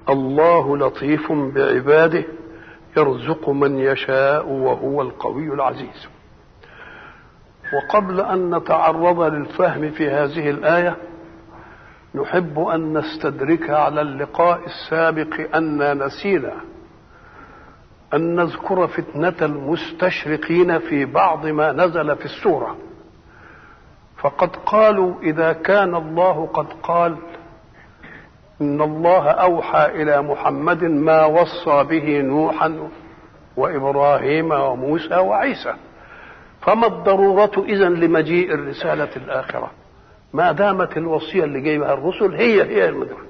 الله لطيف بعباده يرزق من يشاء وهو القوي العزيز وقبل ان نتعرض للفهم في هذه الايه نحب ان نستدرك على اللقاء السابق ان نسينا ان نذكر فتنه المستشرقين في بعض ما نزل في السوره فقد قالوا اذا كان الله قد قال ان الله اوحى الى محمد ما وصى به نوحا وابراهيم وموسى وعيسى فما الضروره اذا لمجيء الرساله الاخره ما دامت الوصيه اللي جايبها الرسل هي هي المدعو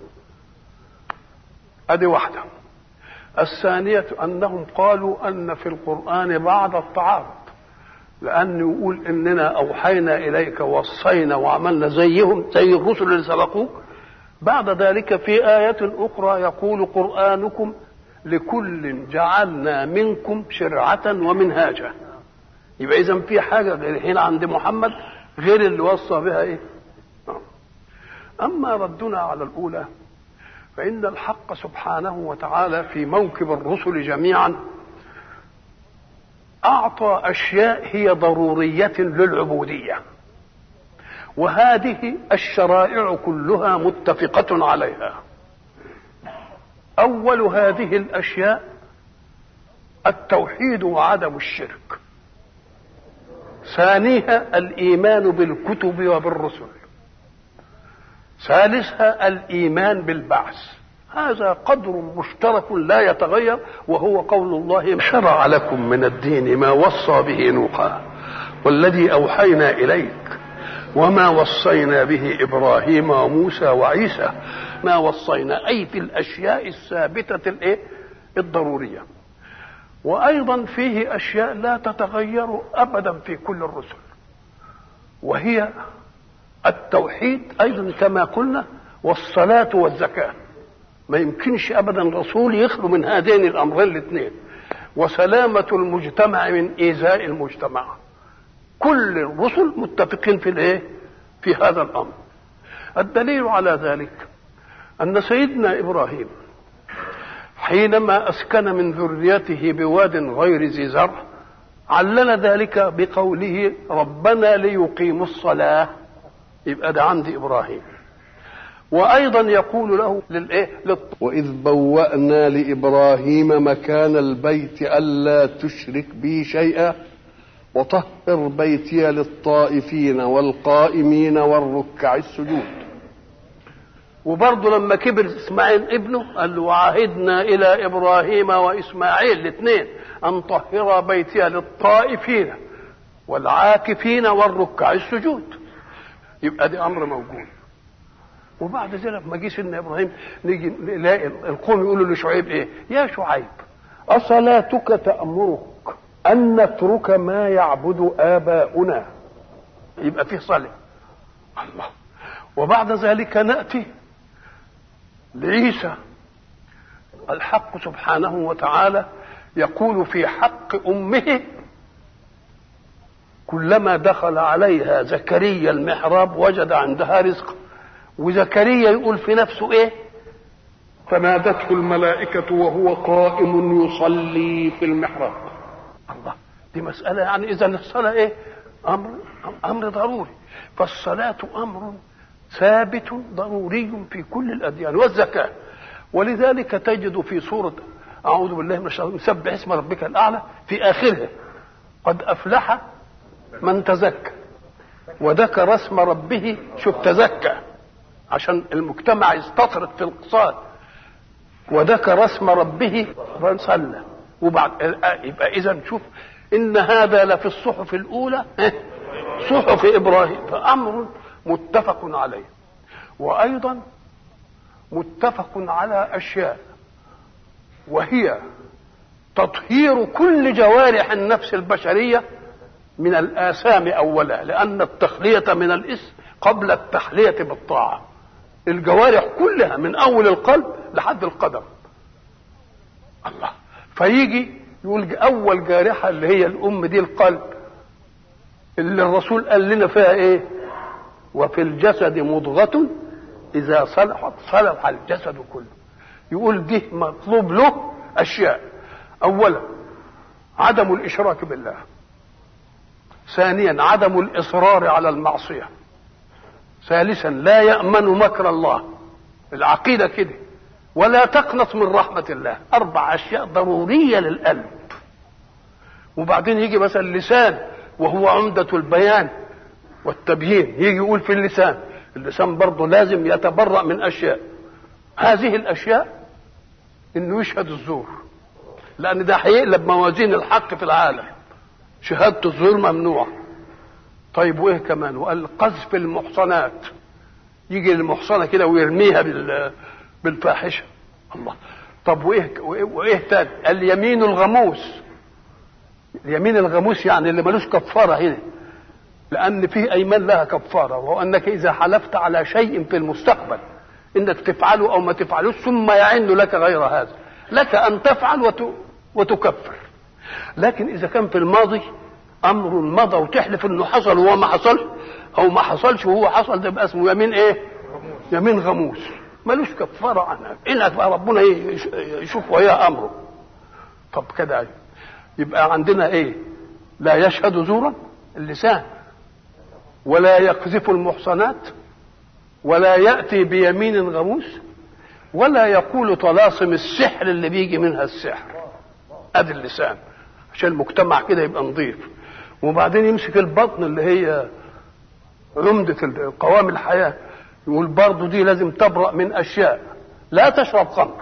ادي واحده الثانيه انهم قالوا ان في القران بعض التعارض لأن يقول إننا أوحينا إليك ووصينا وعملنا زيهم زي الرسل اللي سبقوك بعد ذلك في آية أخرى يقول قرآنكم لكل جعلنا منكم شرعة ومنهاجا يبقى إذا في حاجة غير حين عند محمد غير اللي وصى بها إيه أما ردنا على الأولى فإن الحق سبحانه وتعالى في موكب الرسل جميعا أعطى أشياء هي ضرورية للعبودية وهذه الشرائع كلها متفقة عليها أول هذه الأشياء التوحيد وعدم الشرك ثانيها الإيمان بالكتب وبالرسل ثالثها الإيمان بالبعث هذا قدر مشترك لا يتغير وهو قول الله شرع لكم من الدين ما وصى به نوحا والذي أوحينا إليك وما وصينا به ابراهيم وموسى وعيسى ما وصينا اي في الاشياء الثابته الايه الضروريه وايضا فيه اشياء لا تتغير ابدا في كل الرسل وهي التوحيد ايضا كما قلنا والصلاه والزكاه ما يمكنش ابدا رسول يخلو من هذين الامرين الاثنين وسلامه المجتمع من ايذاء المجتمع كل الرسل متفقين في الايه في هذا الامر الدليل على ذلك ان سيدنا ابراهيم حينما اسكن من ذريته بواد غير ذي زرع علل ذلك بقوله ربنا ليقيموا الصلاه يبقى ده عند ابراهيم وايضا يقول له للايه واذ بوانا لابراهيم مكان البيت الا تشرك بي شيئا وطهر بيتي للطائفين والقائمين والركع السجود وبرضه لما كبر اسماعيل ابنه قال له وعهدنا الى ابراهيم واسماعيل الاثنين ان طهر بيتي للطائفين والعاكفين والركع السجود يبقى دي امر موجود وبعد ذلك ما جه سيدنا ابراهيم نيجي نلاقي القوم يقولوا لشعيب ايه؟ يا شعيب اصلاتك تامرك أن نترك ما يعبد آباؤنا يبقى فيه صلاة الله وبعد ذلك نأتي لعيسى الحق سبحانه وتعالى يقول في حق أمه كلما دخل عليها زكريا المحراب وجد عندها رزقا وزكريا يقول في نفسه ايه فنادته الملائكة وهو قائم يصلي في المحراب الله دي مسألة يعني إذا الصلاة إيه؟ أمر أمر ضروري فالصلاة أمر ثابت ضروري في كل الأديان والزكاة ولذلك تجد في سورة أعوذ بالله من الشيطان سبح اسم ربك الأعلى في آخرها قد أفلح من تزكى وذكر اسم ربه شوف تزكى عشان المجتمع يستطرد في الاقتصاد وذكر اسم ربه فصلى وبعد يبقى اذا شوف ان هذا لفي الصحف الاولى صحف ابراهيم فامر متفق عليه وايضا متفق على اشياء وهي تطهير كل جوارح النفس البشريه من الاثام اولا لان التخليه من الاسم قبل التحليه بالطاعه الجوارح كلها من اول القلب لحد القدم الله فيجي يقول اول جارحه اللي هي الام دي القلب اللي الرسول قال لنا فيها ايه وفي الجسد مضغه اذا صلحت صلح الجسد كله يقول ده مطلوب له اشياء اولا عدم الاشراك بالله ثانيا عدم الاصرار على المعصيه ثالثا لا يامن مكر الله العقيده كده ولا تقنط من رحمه الله اربع اشياء ضروريه للقلب وبعدين يجي مثلا اللسان وهو عمده البيان والتبيين يجي يقول في اللسان اللسان برضه لازم يتبرأ من أشياء هذه الأشياء إنه يشهد الزور لأن ده هيقلب موازين الحق في العالم شهادة الزور ممنوعة طيب وإيه كمان وقال قذف المحصنات يجي المحصنة كده ويرميها بال بالفاحشة الله طب وإيه وإيه تاني اليمين الغموس اليمين الغموس يعني اللي ملوش كفارة هنا لأن في أيمان لها كفارة وهو أنك إذا حلفت على شيء في المستقبل إنك تفعله أو ما تفعلوش ثم يعن لك غير هذا لك أن تفعل وت... وتكفر لكن إذا كان في الماضي أمر مضى وتحلف إنه حصل وهو ما حصلش أو ما حصلش وهو حصل ده يبقى اسمه يمين إيه؟ يمين غموس ملوش كفارة عنها إنك بقى ربنا يشوف وياه أمره طب كده يبقى عندنا إيه؟ لا يشهد زورا اللسان ولا يقذف المحصنات ولا يأتي بيمين غموس ولا يقول طلاسم السحر اللي بيجي منها السحر ادي اللسان عشان المجتمع كده يبقى نظيف وبعدين يمسك البطن اللي هي عمدة قوام الحياة يقول برضه دي لازم تبرأ من أشياء لا تشرب خمر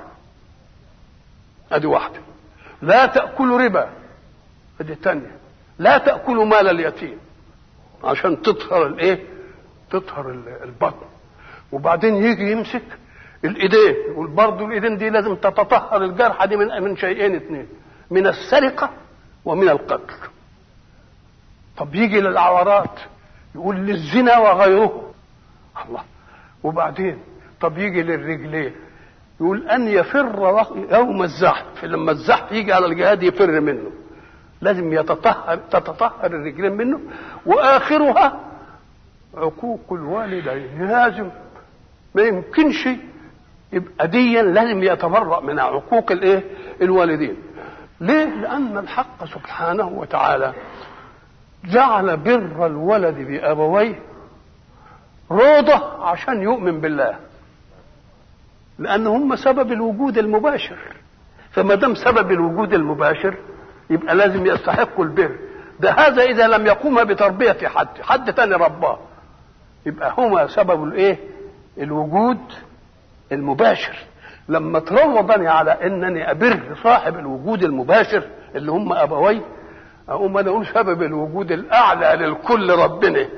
ادي واحدة لا تأكل ربا ادي الثانية لا تأكل مال اليتيم عشان تطهر الايه تطهر البطن وبعدين يجي يمسك الايدين يقول برضه الايدين دي لازم تتطهر الجرحى دي من من شيئين اثنين من السرقه ومن القتل طب يجي للعورات يقول للزنا وغيره الله وبعدين طب يجي للرجلين يقول ان يفر يوم الزحف لما الزحف يجي على الجهاد يفر منه لازم يتطهر تتطهر الرجلين منه واخرها عقوق الوالدين لازم ما يمكنش يبقى ديا لازم يتبرأ من عقوق الايه الوالدين ليه لان الحق سبحانه وتعالى جعل بر الولد بابويه روضه عشان يؤمن بالله لان هم سبب الوجود المباشر فما دام سبب الوجود المباشر يبقى لازم يستحقوا البر ده هذا اذا لم يقوم بتربيه حد حد تاني رباه يبقى هما سبب الايه الوجود المباشر لما تروضني على انني ابر صاحب الوجود المباشر اللي هم ابوي اقوم انا اقول سبب الوجود الاعلى للكل ربنا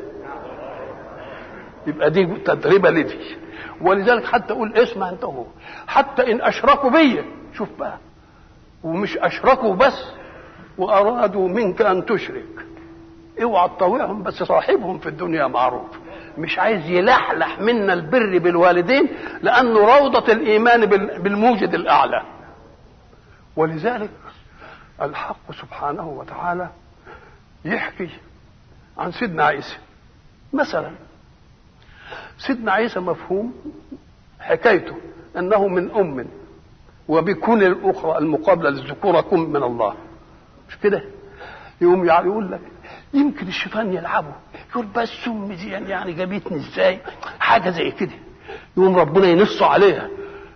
يبقى دي تدريبه لدي ولذلك حتى اقول اسمع انت هو حتى ان اشركوا بيا شوف بقى ومش اشركوا بس وارادوا منك ان تشرك اوعى تطوعهم بس صاحبهم في الدنيا معروف مش عايز يلحلح منا البر بالوالدين لانه روضه الايمان بالموجد الاعلى ولذلك الحق سبحانه وتعالى يحكي عن سيدنا عيسى مثلا سيدنا عيسى مفهوم حكايته انه من ام وبكون الاخرى المقابله للذكوره كن من الله مش كده يقوم يقول لك يمكن الشيطان يلعبه يقول بس امي دي يعني جابتني ازاي حاجه زي كده يقوم ربنا ينص عليها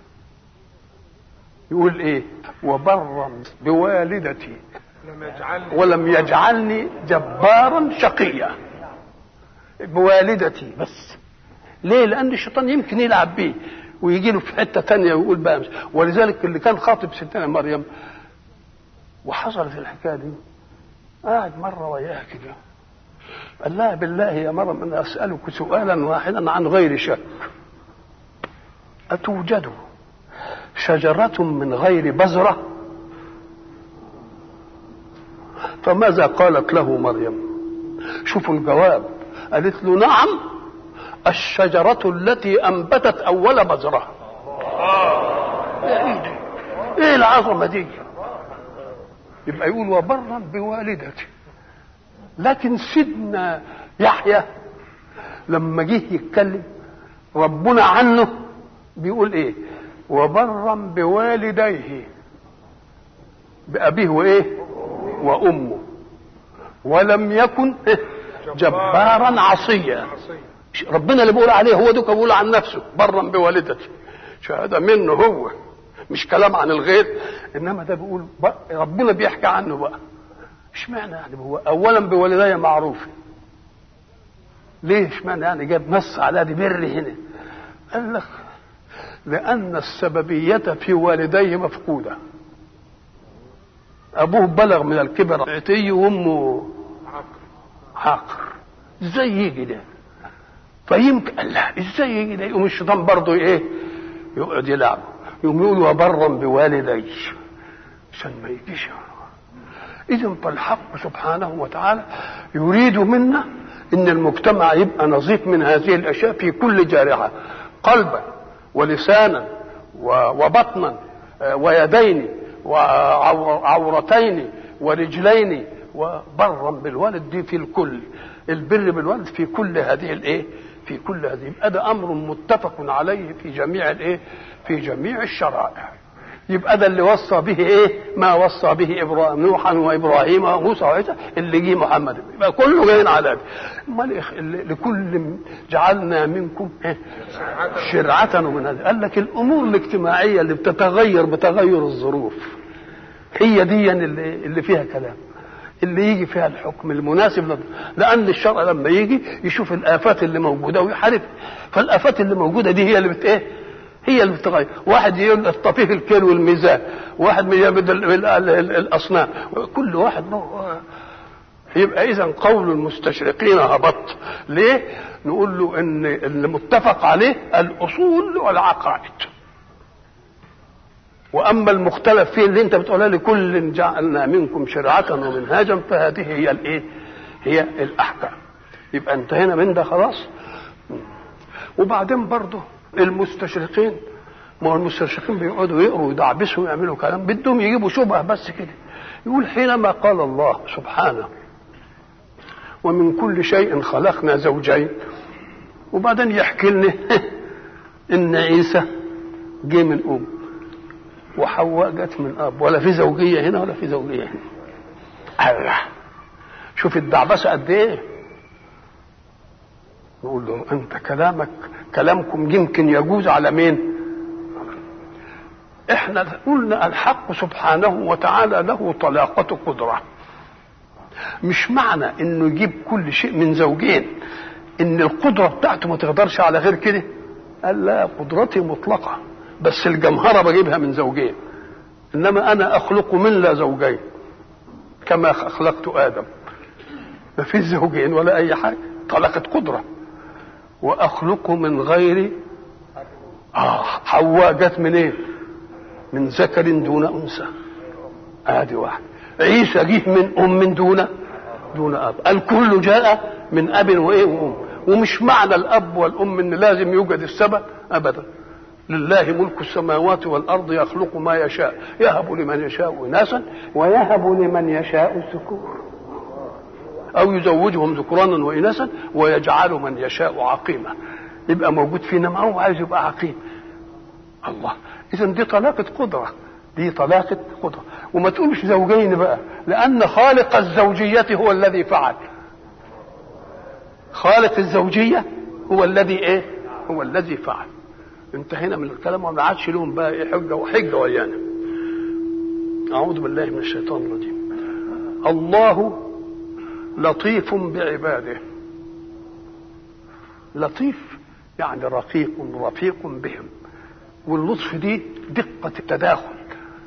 يقول ايه وبرا بوالدتي ولم يجعلني جبارا شقيا بوالدتي بس ليه لان الشيطان يمكن يلعب بيه ويجي له في حته تانية ويقول بقى مش. ولذلك اللي كان خاطب ستنا مريم وحصلت الحكايه دي قاعد مره وياها كده قال لها بالله يا مريم انا اسالك سؤالا واحدا عن غير شك اتوجد شجره من غير بذره فماذا قالت له مريم شوفوا الجواب قالت له نعم الشجرة التي أنبتت أول بذرة إيه, دي؟ إيه العظمة دي يبقى يقول وبرا بوالدتي لكن سيدنا يحيى لما جه يتكلم ربنا عنه بيقول ايه وبرا بوالديه بأبيه وإيه وأمه ولم يكن جبارا عصيا ربنا اللي بيقول عليه هو دوك بيقول عن نفسه برا بوالدته شهاده منه هو مش كلام عن الغير انما ده بيقول ربنا بيحكي عنه بقى اشمعنى يعني هو اولا بوالدي معروف ليه اشمعنى يعني جاب نص على دي بر هنا قال لك لان السببيه في والديه مفقوده ابوه بلغ من الكبر عتي وامه عاقر ازاي يجي ده فيمكن الله ازاي يجي ده يقوم الشيطان برضه ايه يقعد يلعب يقوم يقول وبرا بوالدي عشان ما يجيش اذا فالحق سبحانه وتعالى يريد منا ان المجتمع يبقى نظيف من هذه الاشياء في كل جارحه قلبا ولسانا وبطنا ويدين وعورتين ورجلين وبرا بالوالد دي في الكل البر بالوالد في كل هذه الايه في كل هذه يبقى ده امر متفق عليه في جميع الايه في جميع الشرائع يبقى ده اللي وصى به ايه ما وصى به ابراهيم نوحا وابراهيم وموسى وعيسى اللي جه محمد يبقى كله جايين على امال لكل جعلنا منكم إيه؟ شرعة ومن هذا قال لك الامور الاجتماعيه اللي بتتغير بتغير الظروف هي دي اللي, اللي فيها كلام اللي يجي فيها الحكم المناسب لان الشرع لما يجي يشوف الافات اللي موجوده ويحارب فالافات اللي موجوده دي هي اللي بت ايه هي اللي بتغير واحد يقول الطفيف الكيل والميزان واحد يجيب الاصنام كل واحد له يبقى اذا قول المستشرقين هبط ليه نقول له ان اللي متفق عليه الاصول والعقائد واما المختلف فيه اللي انت بتقولها لكل جعلنا منكم شرعه ومنهاجا فهذه هي الايه هي الاحكام يبقى انتهينا من ده خلاص وبعدين برضه المستشرقين ما هو المستشرقين بيقعدوا يقروا ويدعبسوا ويعملوا كلام بدهم يجيبوا شبهه بس كده يقول حينما قال الله سبحانه ومن كل شيء خلقنا زوجين وبعدين يحكي لنا ان عيسى جه من ام وحواء جت من اب ولا في زوجيه هنا ولا في زوجيه هنا الله شوف الدعبسه قد ايه نقول له انت كلامك كلامكم يمكن يجوز على مين احنا قلنا الحق سبحانه وتعالى له طلاقة قدرة مش معنى انه يجيب كل شيء من زوجين ان القدرة بتاعته ما تقدرش على غير كده قال لا قدرتي مطلقة بس الجمهرة بجيبها من زوجين انما انا اخلق من لا زوجين كما اخلقت ادم ما فيش زوجين ولا اي حاجة طلقة قدره واخلق من غير اه حواء جت من ايه من ذكر دون انثى ادي واحد عيسى جه من ام دون دون اب الكل جاء من اب وايه وام ومش معنى الاب والام ان لازم يوجد السبب ابدا لله ملك السماوات والارض يخلق ما يشاء يهب لمن يشاء اناسا ويهب لمن يشاء الذكور او يزوجهم ذكرانا واناثا ويجعل من يشاء عقيما يبقى موجود فينا ما هو عايز يبقى عقيم الله اذا دي طلاقه قدره دي طلاقه قدره وما تقولش زوجين بقى لان خالق الزوجيه هو الذي فعل خالق الزوجيه هو الذي ايه هو الذي فعل انتهينا من الكلام وما عادش لهم بقى ايه حجه وحجه ويانا اعوذ بالله من الشيطان الرجيم الله لطيف بعباده لطيف يعني رقيق رفيق بهم واللطف دي دقة التداخل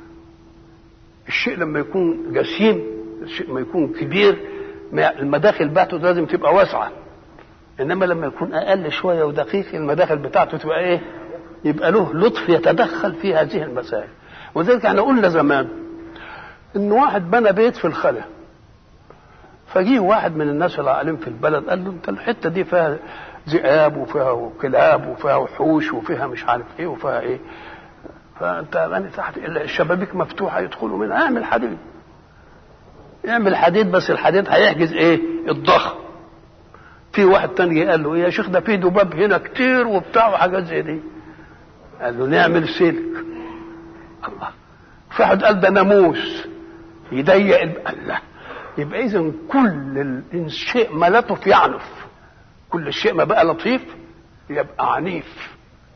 الشيء لما يكون جسيم الشيء لما يكون كبير المداخل بتاعته لازم تبقى واسعة انما لما يكون اقل شوية ودقيق المداخل بتاعته تبقى ايه يبقى له لطف يتدخل في هذه المسائل وذلك احنا قلنا زمان ان واحد بنى بيت في الخلا فجيه واحد من الناس العالم في البلد قال له انت الحته دي فيها ذئاب وفيها كلاب وفيها وحوش وفيها مش عارف ايه وفيها ايه فانت انا تحت الشبابيك مفتوحه يدخلوا منها اعمل حديد اعمل حديد بس الحديد هيحجز ايه الضخم في واحد تاني قال له ايه يا شيخ ده في دباب هنا كتير وبتاع وحاجات زي دي قال له نعمل سلك الله في واحد قال ده ناموس يضيق الب... الله يبقى اذا كل الشيء ما لطف يعنف كل الشيء ما بقى لطيف يبقى عنيف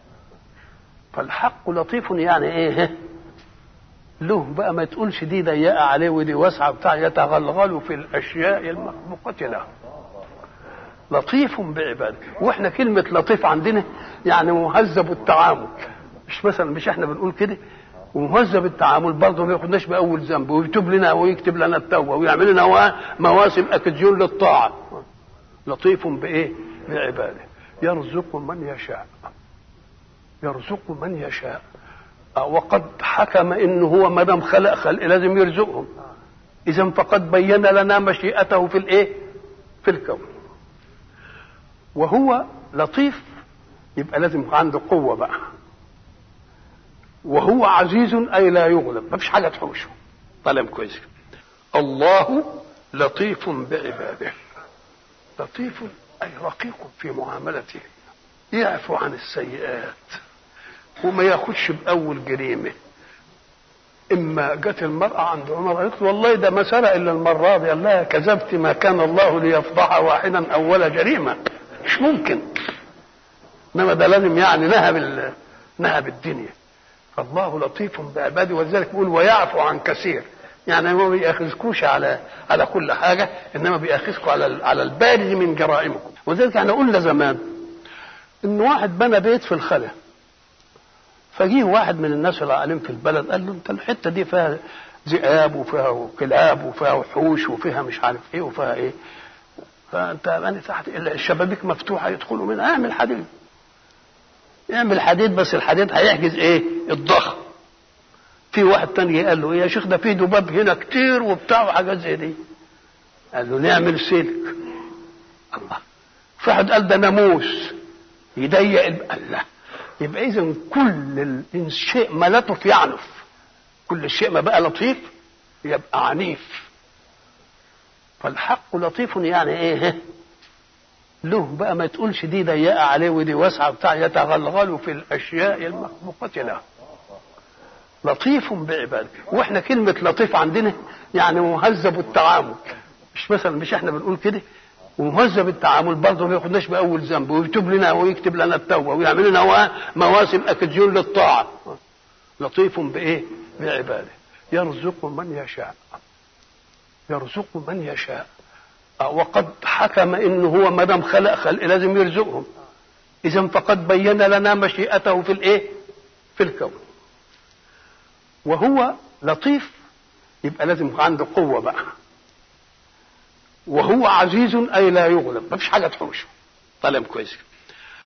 فالحق لطيف يعني ايه له بقى ما تقولش دي ضيقه عليه ودي واسعه بتاع يتغلغل في الاشياء المخلوقه له لطيف بعباده واحنا كلمه لطيف عندنا يعني مهذب التعامل مش مثلا مش احنا بنقول كده ومهذب التعامل برضه ما ياخدناش باول ذنب ويكتب لنا ويكتب لنا التوبه ويعمل لنا مواسم اكديون للطاعه لطيف بايه؟ بعباده يرزق من يشاء يرزق من يشاء وقد حكم انه هو ما دام خلق خلق لازم يرزقهم اذا فقد بين لنا مشيئته في الايه؟ في الكون وهو لطيف يبقى لازم عنده قوه بقى وهو عزيز اي لا يغلب ما فيش حاجه تحوشه كلام كويس الله لطيف بعباده لطيف اي رقيق في معاملته يعفو عن السيئات وما ياخدش باول جريمه اما جت المراه عند عمر قالت له والله ده ما سرق الا المره دي قال لها كذبت ما كان الله ليفضح واحدا اول جريمه مش ممكن انما ده لازم يعني نهب نهب الدنيا فالله لطيف بعباده ولذلك بيقول ويعفو عن كثير يعني ما بيأخذكوش على على كل حاجه انما بيأخذكم على على البارز من جرائمكم ولذلك احنا قلنا زمان ان واحد بنى بيت في الخلا فجيه واحد من الناس العالم في البلد قال له انت الحته دي فيها ذئاب وفيها كلاب وفيها وحوش وفيها مش عارف ايه وفيها ايه فانت انا تحت الشبابيك مفتوحه يدخلوا منها اعمل حديد اعمل حديد بس الحديد هيحجز ايه الضخم في واحد تاني قال له ايه يا شيخ ده في دباب هنا كتير وبتاع وحاجات زي دي قال له نعمل سلك الله في واحد قال ده ناموس يضيق الب... الله يبقى اذا كل الشيء ما لطف يعنف كل الشيء ما بقى لطيف يبقى عنيف فالحق لطيف يعني ايه له بقى ما تقولش دي ضيقه عليه ودي واسعه بتاع يتغلغل في الاشياء المخلوقه له لطيف بعباده واحنا كلمه لطيف عندنا يعني مهذب التعامل مش مثلا مش احنا بنقول كده ومهذب التعامل برضه ما ياخدناش باول ذنب ويكتب لنا ويكتب لنا التوبه ويعمل لنا مواسم اكديون للطاعه لطيف بايه؟ بعباده يرزق من يشاء يرزق من يشاء وقد حكم انه هو ما دام خلق خلق لازم يرزقهم اذا فقد بين لنا مشيئته في الايه؟ في الكون وهو لطيف يبقى لازم عنده قوه بقى وهو عزيز اي لا يغلب ما فيش حاجه تحوشه كلام كويس